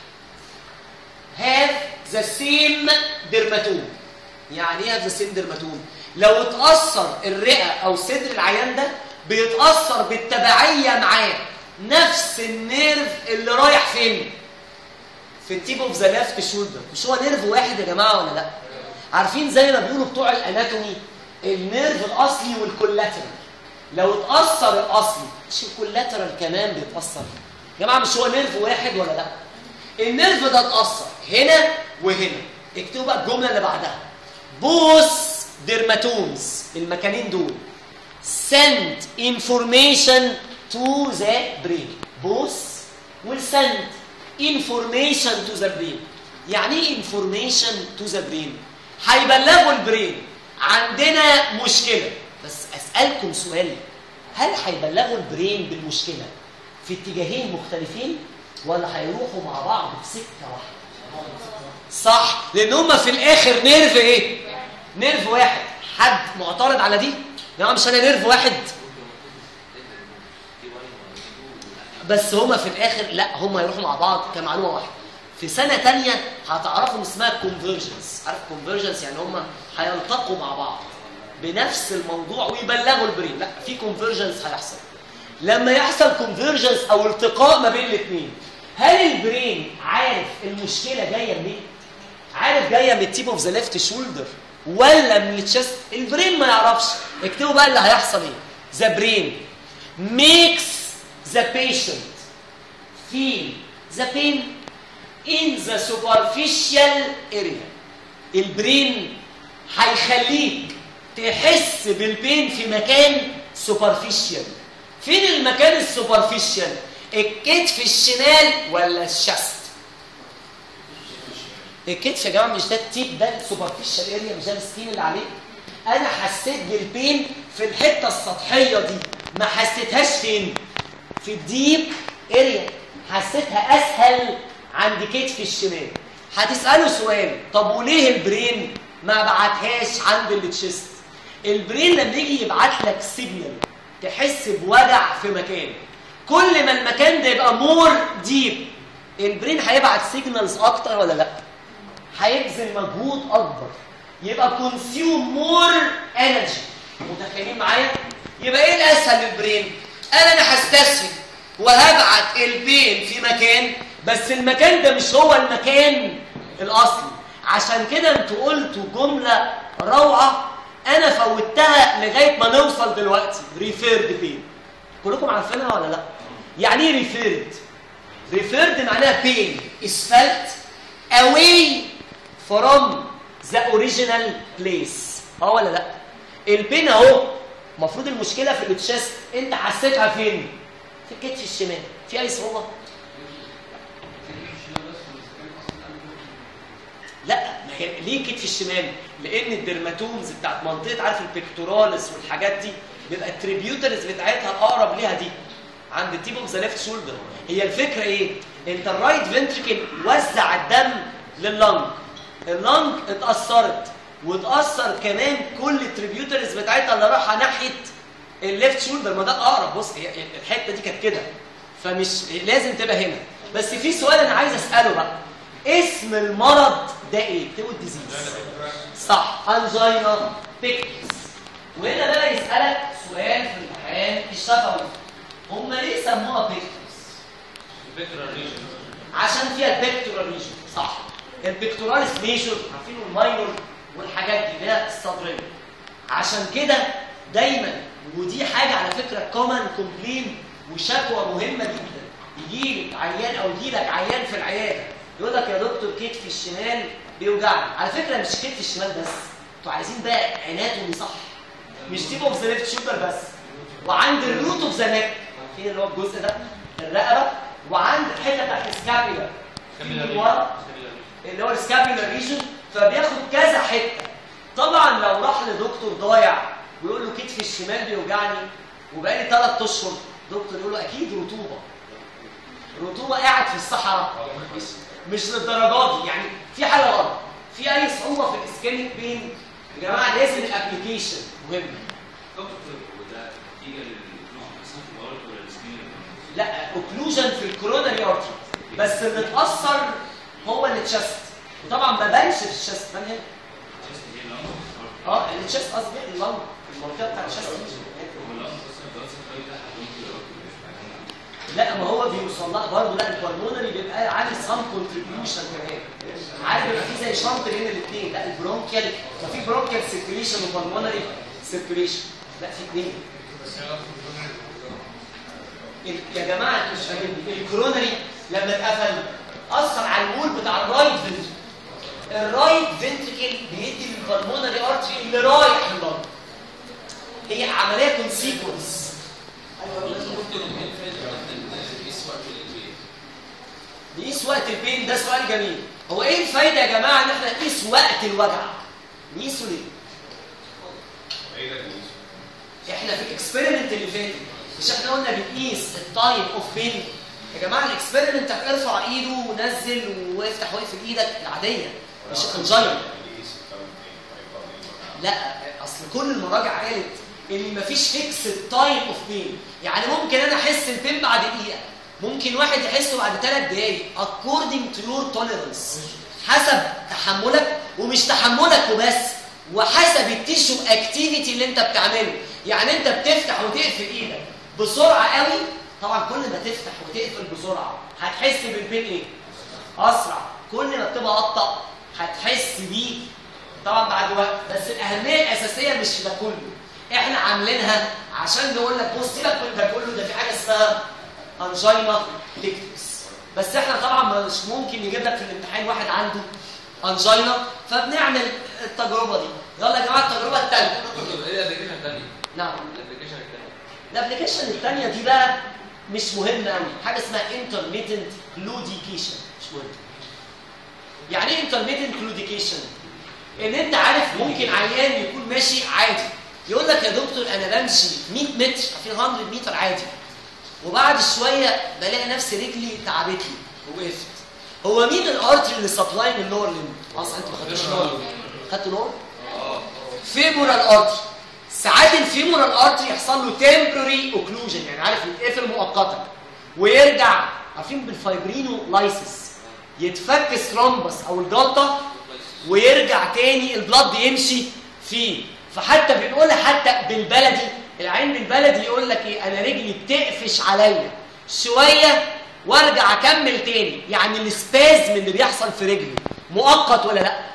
have the same dermatome يعني ايه have the same dermatome لو اتأثر الرئة أو صدر العيان ده بيتأثر بالتبعية معاه نفس النيرف اللي رايح فين؟ في التيب اوف ذا ليفت شولدر مش هو نيرف واحد يا جماعه ولا لا عارفين زي ما بيقولوا بتوع الاناتومي النيرف الاصلي والكولاترال لو اتاثر الاصلي مش الكولاترال كمان بيتاثر يا جماعه مش هو نيرف واحد ولا لا النيرف ده اتاثر هنا وهنا اكتبوا بقى الجمله اللي بعدها بوس ديرماتومز المكانين دول send information to the brain بوس والسند information to the brain يعني ايه information to the brain هيبلغوا البرين عندنا مشكلة بس أسألكم سؤال هل هيبلغوا البرين بالمشكلة في اتجاهين مختلفين ولا هيروحوا مع بعض في سكة واحدة صح لأن هما في الآخر نيرف إيه نيرف واحد حد معترض على دي يا جماعة مش أنا نيرف واحد بس هما في الاخر لا هما يروحوا مع بعض كمعلومه واحده في سنه تانية هتعرفوا ان اسمها كونفرجنس عارف كونفرجنس يعني هما هيلتقوا مع بعض بنفس الموضوع ويبلغوا البرين لا في كونفرجنس هيحصل لما يحصل كونفرجنس او التقاء ما بين الاثنين هل البرين عارف المشكله جايه منين عارف جايه من التيب اوف ذا ليفت شولدر ولا من التشست البرين ما يعرفش اكتبوا بقى اللي هيحصل ايه ذا برين ميكس the patient feel the pain in the superficial area البرين هيخليك تحس بالبين في مكان superficial فين المكان السوبرفيشال الكتف الشمال ولا الشست الكتف يا جماعه مش ده التيب ده السوبرفيشال اريا مش ده السكين اللي عليه انا حسيت بالبين في الحته السطحيه دي ما حسيتهاش فين في الديب اريا حسيتها اسهل عند كتف الشمال هتسالوا سؤال طب وليه البرين ما بعتهاش عند التشيست البرين لما يجي يبعت لك سيجنال تحس بوجع في مكان كل ما المكان ده يبقى مور ديب البرين هيبعت سيجنالز اكتر ولا لا هيبذل مجهود اكبر يبقى كونسيوم مور انرجي متخيلين معايا يبقى ايه الاسهل للبرين قال انا هستسهل وهبعت البين في مكان بس المكان ده مش هو المكان الاصلي عشان كده انتوا قلتوا جمله روعه انا فوتها لغايه ما نوصل دلوقتي ريفيرد بين كلكم عارفينها ولا لا يعني ايه ريفيرد ريفيرد معناها بين is felt away from the original place اه ولا لا البين اهو المفروض المشكله في التشست انت حسيتها فين في الكتف الشمال في اي صعوبه لا ما هي ليه الكتف الشمال لان الدرماتومز بتاعت منطقه عارف البيكتوراليس والحاجات دي بيبقى التريبيوترز بتاعتها الاقرب ليها دي عند التيب اوف ذا ليفت شولدر هي الفكره ايه انت الرايت فنتريكل وزع الدم لللنج اللنج اتاثرت وتاثر كمان كل التريبيوترز بتاعتها اللي رايحه ناحيه الليفت شولدر ما ده الاقرب بص هي الحته دي كانت كده فمش لازم تبقى هنا بس في سؤال انا عايز اساله بقى اسم المرض ده ايه؟ تقول ديزيز صح انجينا بيكتس وهنا بقى يسالك سؤال في الامتحان الشفوي هم ليه سموها بيكتس؟ الفكره ريجن عشان فيها البيكتورال ريجن صح البيكتوراليس ميجور عارفين الماينور والحاجات دي اللي هي الصدريه عشان كده دايما ودي حاجه على فكره كومن كومبلين وشكوى مهمه جدا يجي لك عيان او يجي لك عيان في العياده يقول لك يا دكتور كتفي الشمال بيوجعني على فكره مش كتف الشمال بس انتوا عايزين بقى اناتومي صح مش تيب اوف ذا ليفت شولدر بس وعند الروت اوف ذا نيك عارفين اللي هو الجزء ده الرقبه وعند الحته بتاعت السكابيولا في ورا اللي هو السكابيولار ريجن فبياخد كذا حته طبعا لو راح لدكتور ضايع ويقول له كتفي الشمال بيوجعني وبقالي ثلاث اشهر دكتور يقول له اكيد رطوبه رطوبه قاعد في الصحراء مش للدرجات دي يعني في حاجه غلط في اي صعوبه في الاسكانيك بين يا جماعه لازم الابلكيشن مهم وده نتيجه للفلوس مثلا في الارض ولا السكين لا اوكلوجن في الكوروناري ارتري بس اللي اتاثر هو التشست وطبعا ما بانش في الشست بان هنا اه التشست قصدي اللنج المنطقه بتاعت الشست لا ما هو بيوصل لها برضه لا البلمونري بيبقى عامل سام كونتريبيوشن كمان عارف بيبقى في زي شنط بين الاثنين لا البرونكيال ففي برونكيال سيركيليشن وبلمونري سيركيليشن لا في اثنين ال- يا جماعه انتوا مش فاهمين الكورونري لما اتقفل اثر على الوول بتاع الرايت فنتريكل الرايت فنتريكل بيدي للبلمونري ارتري اللي رايح لللنج هي عمليه كونسيكونس نقيس وقت البين ده سؤال جميل هو ايه الفايده يا جماعه ان احنا نقيس وقت الوجع نقيسه ليه احنا في الاكسبيرمنت اللي فات مش احنا قلنا بنقيس التايم اوف بين يا جماعه الاكسبيرمنت ارفع ايده ونزل وافتح واقفل ايدك العاديه مش الانجينا لا اصل كل المراجع قالت ان مفيش فيكس تايم اوف بين يعني ممكن انا احس البين بعد دقيقه ممكن واحد يحسه بعد ثلاث دقايق according to your tolerance حسب تحملك ومش تحملك وبس وحسب التيشو اكتيفيتي اللي انت بتعمله يعني انت بتفتح وتقفل ايدك بسرعه قوي طبعا كل ما تفتح وتقفل بسرعه هتحس بالبين ايه اسرع كل ما بتبقى ابطا هتحس بيه طبعا بعد وقت بس الاهميه الاساسيه مش في ده كله احنا عاملينها عشان نقول لك بص سيبك من ده كله ده في حاجه اسمها انجينا بيكتس بس احنا طبعا مش ممكن نجيب لك في الامتحان واحد عنده انجينا فبنعمل التجربه دي يلا يا جماعه التجربه الثالثه ايه الابلكيشن الثانيه؟ نعم الابلكيشن الثانيه الابلكيشن الثانيه دي بقى مش مهمه قوي حاجه اسمها intermittent claudication مش مهم يعني ايه intermittent claudication ان انت عارف ممكن عيان يكون ماشي عادي يقول لك يا دكتور انا بمشي 100 متر في 100 متر عادي وبعد شويه بلاقي نفسي رجلي تعبتني ووقفت هو مين الارتري اللي سبلاين اللور ليمب اصلا انت ما خدتش لور خدت لور فيمورال ارتري ساعات الفيمورال ارتري يحصل له تمبرري اوكلوجن يعني عارف يتقفل مؤقتا ويرجع عارفين بالفايبرينو لايسس يتفك ثرومبس او الجلطه ويرجع تاني البلد يمشي فيه فحتى بنقولها حتى بالبلدي العين بالبلدي يقول لك ايه انا رجلي بتقفش عليا شويه وارجع اكمل تاني يعني السبازم اللي بيحصل في رجلي مؤقت ولا لا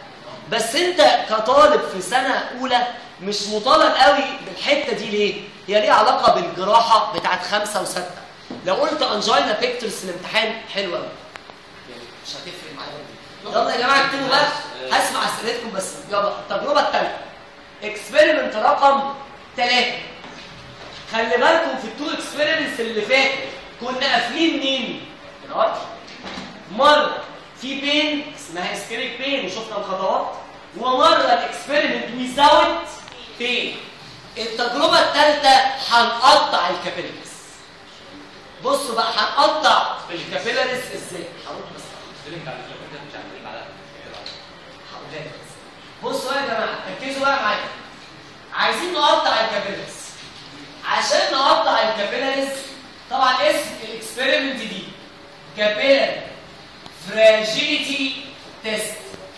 بس انت كطالب في سنه اولى مش مطالب قوي بالحته دي ليه هي ليها علاقه بالجراحه بتاعت خمسه وسته لو قلت انجينا بيكتورس في الامتحان حلو قوي مش هتفرق معايا يلا يا جماعه اكتبوا بقى هسمع اسئلتكم بس يلا التجربه الثالثه اكسبيرمنت رقم ثلاثة خلي بالكم في التو اكسبيرمنتس اللي فاتوا كنا قافلين مين؟ الارض مره في بين اسمها اسكيميك بين وشفنا الخطوات ومره الاكسبيرمنت ويزاوت بين التجربه الثالثه هنقطع الكابيلاريز بصوا بقى هنقطع الكابيلاريز ازاي؟ هقول بس تلك على الفكره مش عاملين على هقولها لك بس. بصوا بقى يا جماعه ركزوا بقى معايا عايزين نقطع الكابيلاريز عشان نقطع الكابيلاريز طبعا اسم الاكسبيرمنت دي كابيلاري فراجيليتي تيست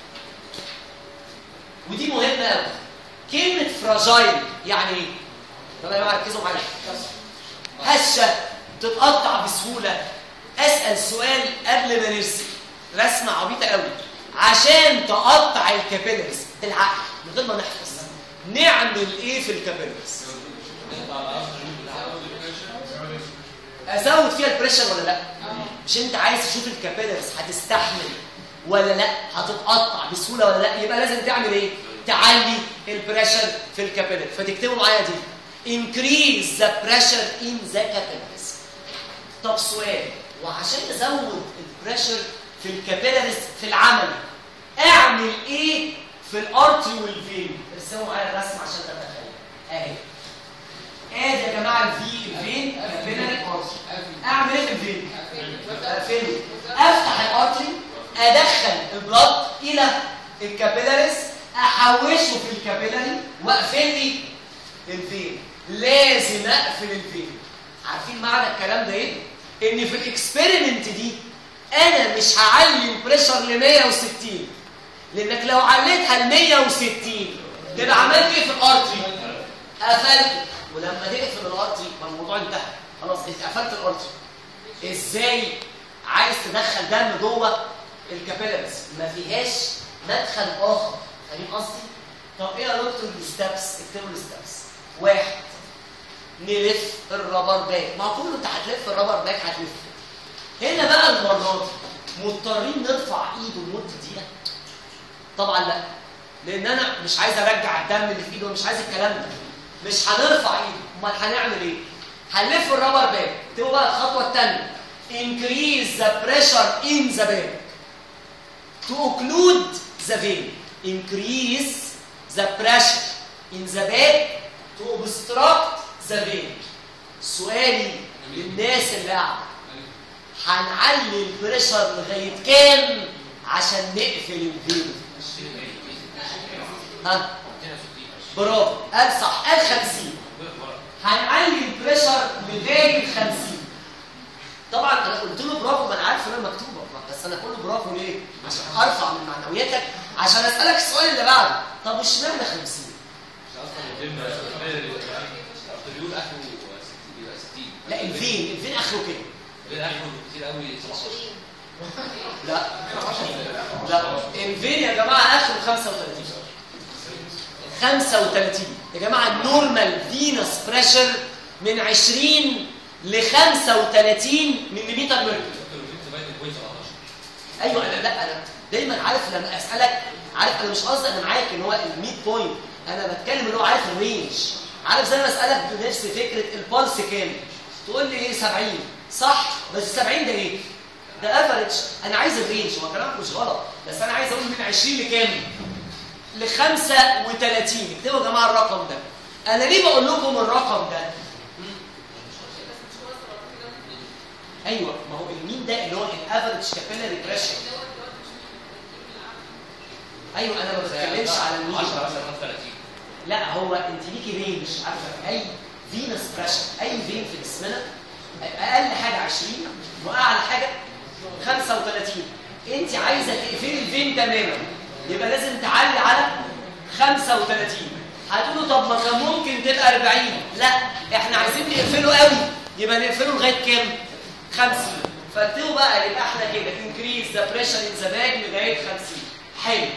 ودي مهمه قوي كلمه فراجايل يعني ايه يلا يا جماعه ركزوا معايا هشه تتقطع بسهوله اسال سؤال قبل ما نرسم رسمه عبيطه قوي عشان تقطع الكابيلاريز بالعقل من غير ما نحفظ نعمل ايه في الكابيلاريز ازود فيها البريشر ولا لا مش انت عايز تشوف الكابيلاريز هتستحمل ولا لا هتتقطع بسهوله ولا لا يبقى لازم تعمل ايه تعلي البريشر في الكابيلاريز فتكتبوا معايا دي increase the pressure in the capillaries طب سؤال وعشان ازود البريشر في الكابيلاريز في العمل اعمل ايه في الارتري والفين ارسموا معايا الرسم عشان تتخيل اهي ادي يا جماعه الفي الفين كابيلاري ارتري اعمل ايه في الفين اقفله افتح الارتري ادخل البلد الى الكابيلاريز احوشه في الكابيلاري واقفل لي الفين لازم اقفل الفين عارفين معنى الكلام ده ايه ان في الاكسبيرمنت دي انا مش هعلي البريشر ل 160 لانك لو عليتها ل 160 تبقى عملت ايه في الارتري قفلت ولما تقفل الارتري ما الموضوع انتهى خلاص انت قفلت الارتري ازاي عايز تدخل دم جوه الكابيلاريز ما فيهاش مدخل اخر فاهمين قصدي طب ايه يا دكتور الستبس اكتبوا الستبس واحد نلف الرابر باك ما هو كله انت هتلف الرابر باك هتلف هنا بقى المره دي مضطرين نرفع ايده لمده دقيقه طبعا لا لان انا مش عايز ارجع الدم اللي في ايده مش عايز الكلام ده مش هنرفع ايده امال هنعمل ايه هنلف الرابر باك اكتبوا بقى الخطوه الثانيه increase the pressure in the bag to occlude the vein increase the pressure in the bag to obstruct the vein سؤالي للناس اللي قاعده هنعلي البريشر لغايه كام عشان نقفل الفين ها برافو قال صح قال 50 هنعلي البريشر لغايه 50 طبعا انا قلت له برافو ما انا عارف انها مكتوبه بس انا اقول له برافو ليه؟ عشان ارفع من معنوياتك عشان اسالك السؤال اللي بعده طب اشمعنى 50 اصلا يتم الارتريول اخره 60 بيبقى 60 لا الفين الفين اخره كده غير اخره كتير قوي 17 لا لا الفين يا جماعه اخره 35 35 يا جماعه النورمال فينس بريشر من 20 ل 35 ملم ميركوري ايوه انا لا انا دايما عارف لما اسالك عارف انا مش قصدي انا معاك ان هو ال 100 بوينت انا بتكلم ان هو عارف الرينج عارف زي ما اسالك بنفس فكره البلس كام تقول لي ايه 70 صح بس 70 ده ايه ده افريج انا عايز الرينج هو كلامك مش غلط بس انا عايز اقول من 20 لكام ل 35 اكتبوا يا جماعه الرقم ده انا ليه بقول لكم الرقم ده ايوه ما هو المين ده اللي هو الافريج كابيلاري بريشر ايوه انا ما بتكلمش على المين 10 مثلا 35 لا هو انت ليكي رينج عارفه اي فينس بريشر اي فين في جسمنا اقل حاجه 20 واعلى حاجه 35 انت عايزه تقفلي الفين تماما يبقى لازم تعلي على 35 هتقولوا طب ما كان ممكن تبقى 40 لا احنا عايزين نقفله قوي يبقى نقفله لغايه كام 50 فاكتبوا بقى يبقى احنا كده increase the pressure in the bag لغايه 50 حلو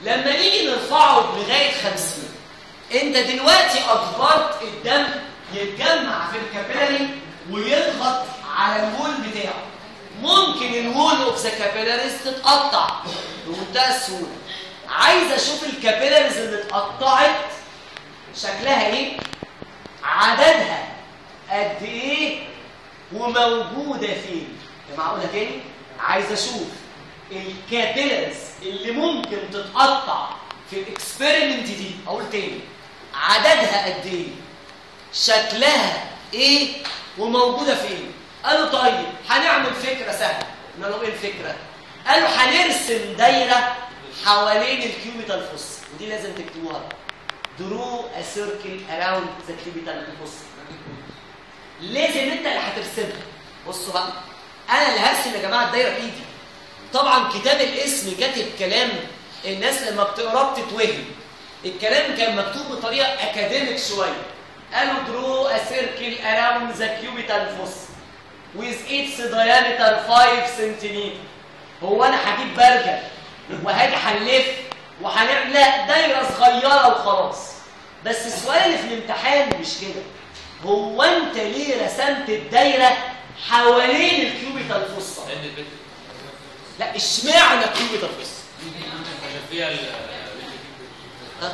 لما نيجي نرفعه لغايه 50 انت دلوقتي اجبرت الدم يتجمع في الكابيلاري ويضغط على الوول بتاعه ممكن الوول اوف ذا كابيلاريز تتقطع بمنتهى السهوله عايز اشوف الكابيلاريز اللي اتقطعت شكلها ايه عددها قد ايه وموجوده فين يا معقوله تاني عايز اشوف الكابيلاريز اللي ممكن تتقطع في الاكسبيرمنت دي اقول تاني عددها قد ايه شكلها ايه وموجوده فين قالوا طيب هنعمل فكره سهله قلنا له ايه الفكره قالوا هنرسم دايره حوالين الكيوبيتال فوس ودي لازم تكتبوها درو ا سيركل اراوند ذا كيوبيتال فوس لازم انت اللي هترسمها بصوا بقى انا اللي هرسم يا جماعه الدايره بايدي طبعا كتاب الاسم كاتب كلام الناس لما بتقراه بتتوهم الكلام كان مكتوب بطريقه اكاديميك شويه قالوا درو ا سيركل اراوند ذا كيوبيتال فوس with its diameter 5 سنتيمتر هو انا هجيب برجل وهاجي هنلف وهنعمل لا دايره صغيره وخلاص بس السؤال اللي في الامتحان مش كده هو انت ليه رسمت الدايره حوالين الكيوبيتال فوسا لان البنت لا اشمعنى الكيوبيتال فوسا عشان فيها ال ها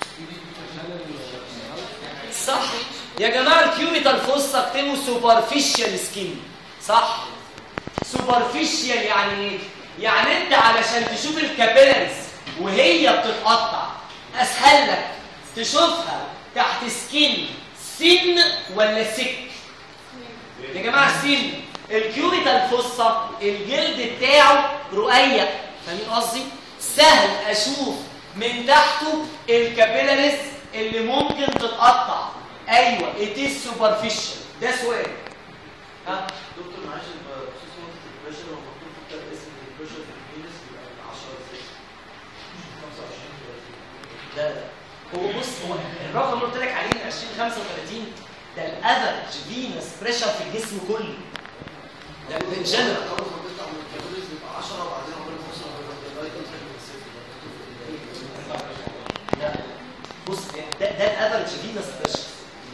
صح يا جماعه الكيوبيتال فوسا اكتبوا سوبرفيشال سكين صح سوبرفيشال يعني ايه يعني انت علشان تشوف الكابيلاريز وهي بتتقطع اسهل لك تشوفها تحت سكين سن ولا سك يا جماعه سن الكيوبيتال فوسا الجلد بتاعه رقيق فاهمين قصدي سهل اشوف من تحته الكابيلاريز اللي ممكن تتقطع ايوه it is superficial ده سؤال ها دكتور معلش بخصوص نقطة البريشر هو مكتوب في كتاب اسم البريشر في البينس يبقى 10 ازاي؟ 25 لا لا هو بص هو الرقم اللي قلت لك عليه 20 35 ده الافرج فينس بريشر في الجسم كله ده ان جنرال اول ما بتطلع من الكابيلز بيبقى 10 وبعدين عمرك توصل لغايه الفرق من الصفر لا بص ده ده الافرج فينس بريشر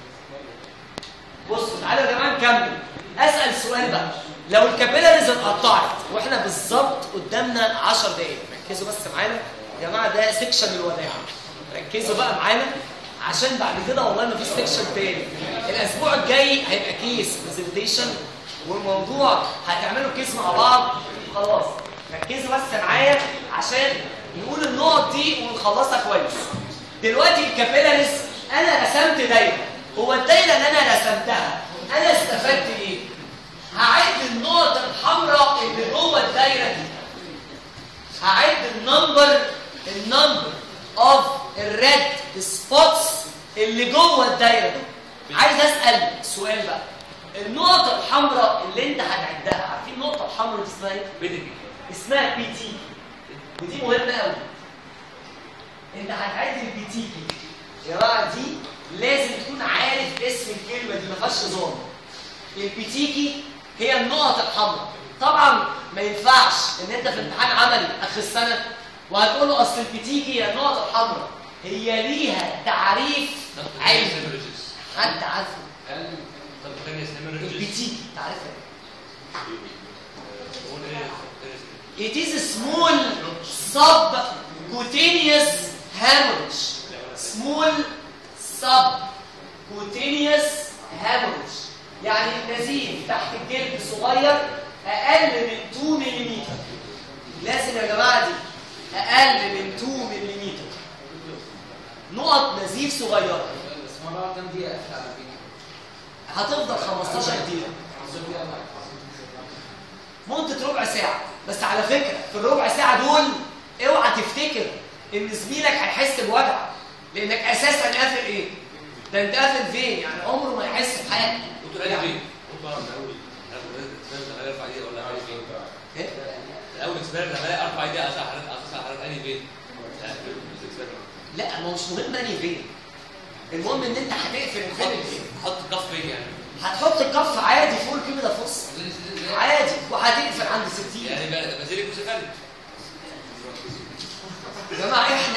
بص تعالوا يا جماعه نكمل اسال سؤال بقى لو الكابيلاريز اتقطعت واحنا بالظبط قدامنا 10 دقايق ركزوا بس معانا يا جماعه ده سيكشن الوداع ركزوا بقى معانا عشان بعد كده والله ما فيش سيكشن تاني الاسبوع الجاي هيبقى كيس برزنتيشن والموضوع هتعملوا كيس مع بعض خلاص ركزوا بس معايا عشان نقول النقط دي ونخلصها كويس دلوقتي الكابيلاريز انا رسمت دايره هو الدايره اللي انا رسمتها انا استفدت ايه هعد النقط الحمراء اللي جوه الدايره دي هعد النمبر النمبر اوف الريد سبوتس اللي جوه الدايره دي عايز اسال سؤال بقى النقط الحمراء اللي انت هتعدها عارفين النقطه الحمراء دي اسمها ايه بيدنج اسمها بي تي ودي مهمه قوي انت هتعد البي تي يا جماعه دي لازم تكون عارف اسم الكلمه دي ما فيهاش هزار البيتيكي هي النقط الحمراء طبعا ما ينفعش ان انت في امتحان عملي اخر السنه وهتقول له اصل البيتيكي هي النقط الحمراء هي ليها تعريف علمي حد عارفه طب تاني اسمها البيتيكي تعرفها قول ايه It is a small subcutaneous hemorrhage. Small subcutaneous hemorrhage. يعني النزيف تحت الجلد صغير أقل من 2 ملم. لازم يا جماعة دي أقل من 2 ملم. نقط نزيف صغيرة بس ما بعرف كام دقيقة أقفل على الفيديو هتفضل 15 دقيقة مدة ربع ساعة بس على فكرة في الربع ساعة دول اوعى تفتكر ان زميلك هيحس بوجع لانك اساسا قافل ايه؟ ده انت قافل فين؟ يعني عمره ما يحس بحاجة دكتور قال فين؟ قول بقى من الاول الاول اربع دقايق ولا حاجه فين؟ إيه؟ الاول اكسبيرمنت عمال اربع دقايق اسال حضرتك اسال حضرتك انهي فين؟ لا ما هو مش مهم انهي فين المهم ان انت هتقفل الفين فين حط الكف فين يعني؟ هتحط الكف عادي فوق كده فص عادي وهتقفل عند 60 يعني بقى بازيليك وسيفالي يا جماعه احنا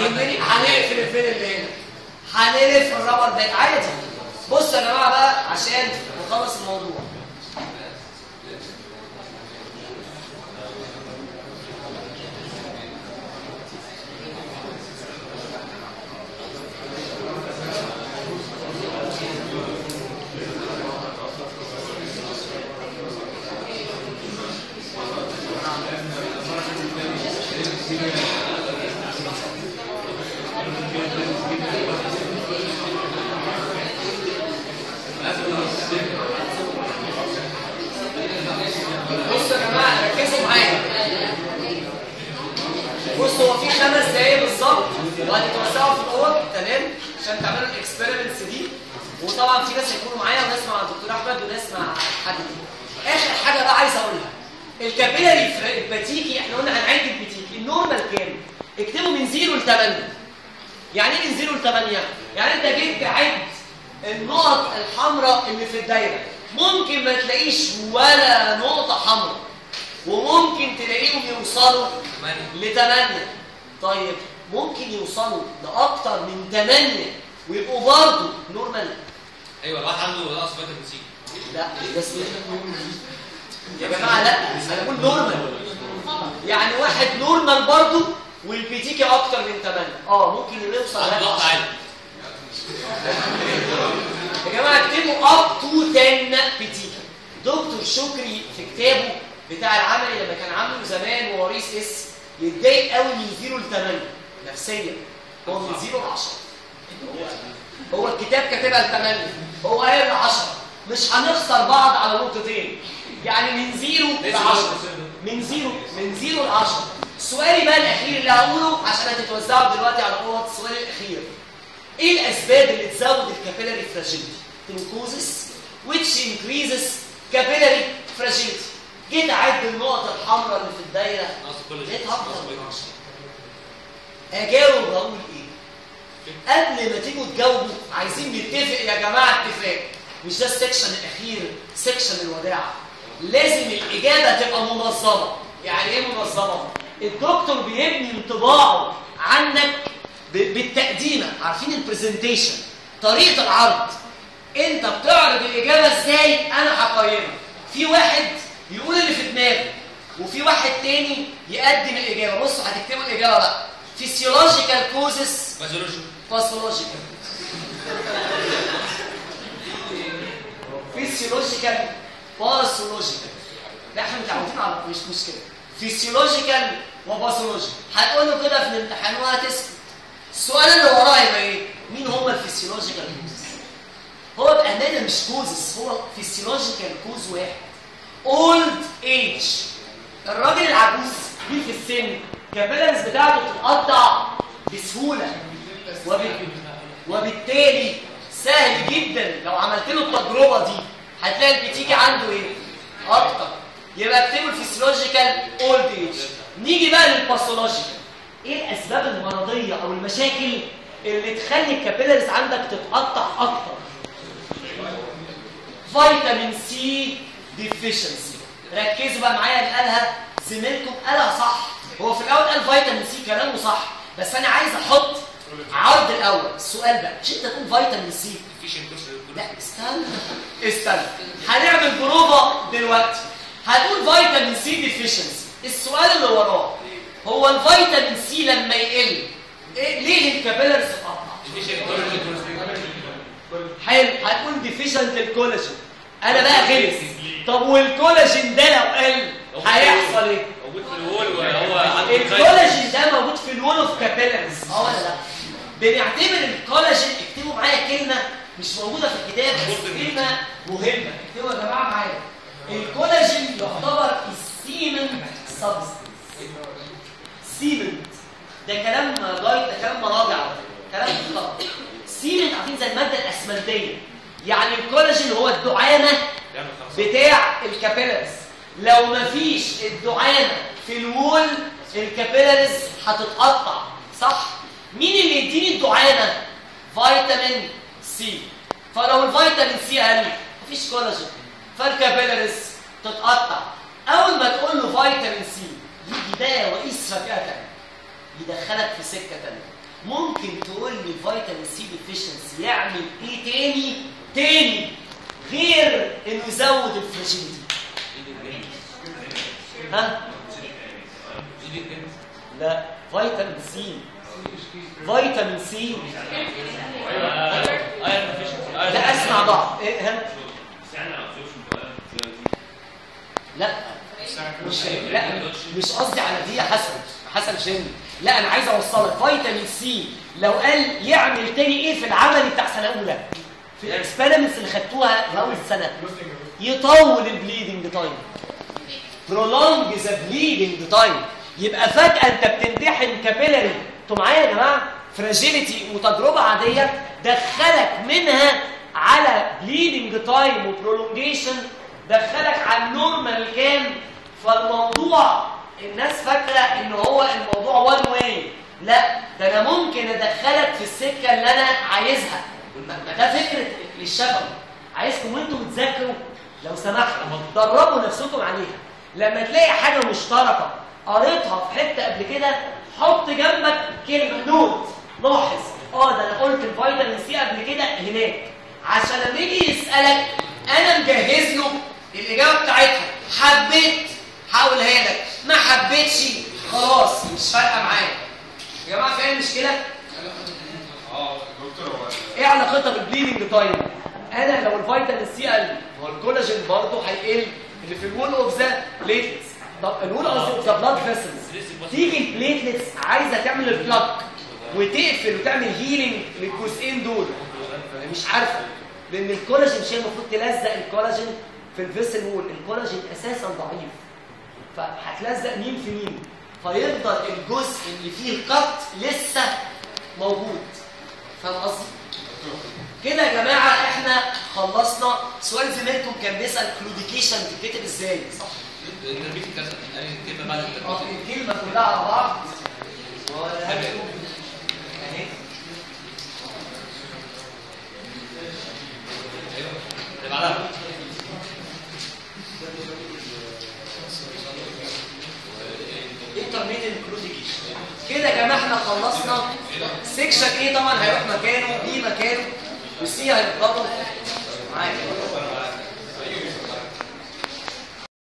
يهمني هنقفل الفين اللي هنا هنلف الرابر باند عادي بصوا يا جماعه بقى عشان نخلص الموضوع بصوا يا جماعه ركزوا معايا بصوا هو في خمس دقايق بالظبط وهتتوزعوا في الاوض تمام عشان تعملوا الاكسبيرمنتس دي وطبعا في ناس هيكونوا معايا وناس مع الدكتور احمد وناس مع حد تاني اخر حاجه بقى عايز اقولها الكابيلاري فر- الباتيكي احنا قلنا هنعد الباتيكي النورمال كام؟ اكتبوا من 0 ل 8 يعني ايه من 0 ل 8 يعني انت جيت تعد النقط الحمراء اللي في الدايره ممكن ما تلاقيش ولا نقطه حمراء وممكن تلاقيهم يوصلوا ل 8 طيب ممكن يوصلوا لاكتر من 8 ويبقوا برضه نورمال ايوه الواحد عنده نقص فيتامين سي لا ده اسمه يا جماعه لا انا بقول نورمال يعني واحد نورمال برضه والبيتيكي اكتر من 8 اه ممكن يوصل عنده لغاية ضغط 10. عالي يا جماعه اكتبوا اب تو 10 بيتيكا دكتور شكري في كتابه بتاع العملي لما كان عامله زمان وهو رئيس اس يتضايق قوي من 0 ل 8 نفسيا هو من 0 ل 10 هو هو الكتاب كاتبها ل 8 هو قايل ل 10 مش هنخسر بعض على نقطتين يعني من 0 ل 10 من 0 من 0 ل 10 سؤالي بقى الاخير اللي هقوله عشان هتتوزعوا دلوقتي على الاوض السؤال الاخير ايه الاسباب اللي تزود الكابيلاري فراجيلتي تنكوزس which increases capillary fragility جيت اعد النقط الحمراء اللي في الدايره نقص كل لقيت نقص اكتر فيتامين من سي. 10 اجاوب واقول ايه قبل ما تيجوا تجاوبوا عايزين نتفق يا جماعه اتفاق مش ده السكشن الاخير سكشن الوداع لازم الاجابه تبقى منظمه يعني ايه منظمه الدكتور بيبني انطباعه عنك ب- بالتقديمه عارفين البرزنتيشن طريقه العرض انت بتعرض الاجابه ازاي انا هقيمها في واحد يقول اللي في دماغه وفي واحد تاني يقدم الاجابه بصوا هتكتبوا الاجابه بقى physiological causes باثولوجي باثولوجيكال فيسيولوجيكال باثولوجيكال لا احنا متعودين على مش مشكله فيسيولوجيكال وباثولوجيكال هتقولوا كده في الامتحان وهتسكت السؤال اللي وراه يبقى ايه مين هم الفيسيولوجيكال كوزز هو بامانه مش كوزز هو فيسيولوجيكال كوز واحد اولد ايج الراجل العجوز كبير في السن الكابيلاريز بتاعته بتتقطع بسهوله وب- وبالتالي سهل جدا لو عملت له التجربه دي هتلاقي البتيجي عنده ايه اكتر يبقى اكتبوا الفسيولوجيكال اولد ايج نيجي بقى للباثولوجيكال ايه الاسباب المرضيه او المشاكل اللي تخلي الكابيلاريز عندك تتقطع اكتر فيتامين سي ديفيشنسي ركزوا بقى معايا اللي قالها زميلكم قالها صح هو في الاول قال فيتامين سي كلامه صح بس انا عايز احط عرض الاول السؤال بقى مش انت تقول فيتامين سي مفيش انكشر لا استنى استنى هنعمل بروفا دلوقتي هتقول فيتامين سي ديفيشنسي السؤال اللي وراه هو الفيتامين سي لما يقل إيه ليه الكابيلاريز تتقطع مفيش حلو هتقول ديفيشنت الكولاجين انا بقى غلس طب والكولاجين ده لو قل هيحصل ايه موجود في الوول وهو عنده الكولاجين ده موجود في الوول اوف كابيلاريز اه ولا لا بنعتبر الكولاجين اكتبوا معايا كلمه مش موجوده في الكتاب بس كلمه مهمه اكتبوا يا جماعه معايا الكولاجين يعتبر السيمنت سبستنس سيمنت ده كلام جاي ده كلام مراجع على فكرة، كلام غلط سيمنت عارفين زي الماده الاسمنتيه يعني الكولاجين هو الدعامه بيعمل خمسة. بتاع الكابيلاريز لو مفيش الدعامه في الوول الكابيلاريز هتتقطع صح مين اللي يديني الدعامه فيتامين سي فلو الفيتامين سي قل مفيش كولاجين فالكابيلاريز تتقطع اول ما تقول له فيتامين سي يجي ده وقيس فجاه يدخلك في سكه ثانيه ممكن تقول لي فيتامين سي ديفيشنسي يعمل ايه تاني تاني غير انه يزود الفراجيليتي ها لا فيتامين سي فيتامين سي ايرون ديفيشنسي لا اسمع بعض إيه ها لا مش لا مش قصدي على دي يا حسن حسن شن لا انا عايز اوصلك فيتامين سي لو قال يعمل تاني ايه في العمل بتاع سنه اولى في الاكسبيرمنتس اللي خدتوها في اول سنه يطول البليدنج تايم prolong the bleeding time يبقى فجأة انت بتمتحن كابيلاري انتوا معايا يا جماعة فراجيليتي وتجربة عادية دخلك منها على bleeding time وبرولونجيشن دخلك على النورمال كام فالموضوع الناس فاكرة ان هو الموضوع وان واي لا ده انا ممكن ادخلك في السكة اللي انا عايزها ما ما ده فكرة الشفوي عايزكم وانتوا بتذاكروا لو سمحتوا دربوا نفسكم عليها لما تلاقي حاجة مشتركة قريتها في حتة قبل كده حط جنبك كلمة نوت لاحظ اه ده انا قلت الفيتامين سي قبل كده هناك عشان لما يجي يسألك انا مجهز له الإجابة بتاعتها حبيت هقولها لك ما حبيتش خلاص مش فارقة معايا يا جماعة فاهم المشكلة؟ اه دكتور هو ايه علاقتها بالبليدنج تايم انا لو الفيتامين سي قل هو الكولاجين برضه هيقل اللي في الوول اوف ذا بليتلتس طب الوول اوف ذا بلاد فيسلز تيجي البليتلتس عايزه تعمل البلاك وتقفل وتعمل هيلينج للجزئين دول انا مش عارفه لان الكولاجين مش هي المفروض تلزق الكولاجين في الفيسل وول الكولاجين اساسا ضعيف فهتلزق مين في مين فيفضل الجزء اللي فيه القط لسه موجود فاهم قصدي؟ كده يا جماعه احنا خلصنا سؤال زميلكم كان بيسال كلوديكيشن بتتكتب ازاي صح؟ التربية كذا يعني كلمة بعد اه التربية الكلمه كلها على بعض ولا اهي اللي بعدها انترميديت كلوديكيشن كده يا جماعه احنا خلصنا سيكشن ايه طبعا هيروح مكانه بي مكانه والسي هيفضلوا معايا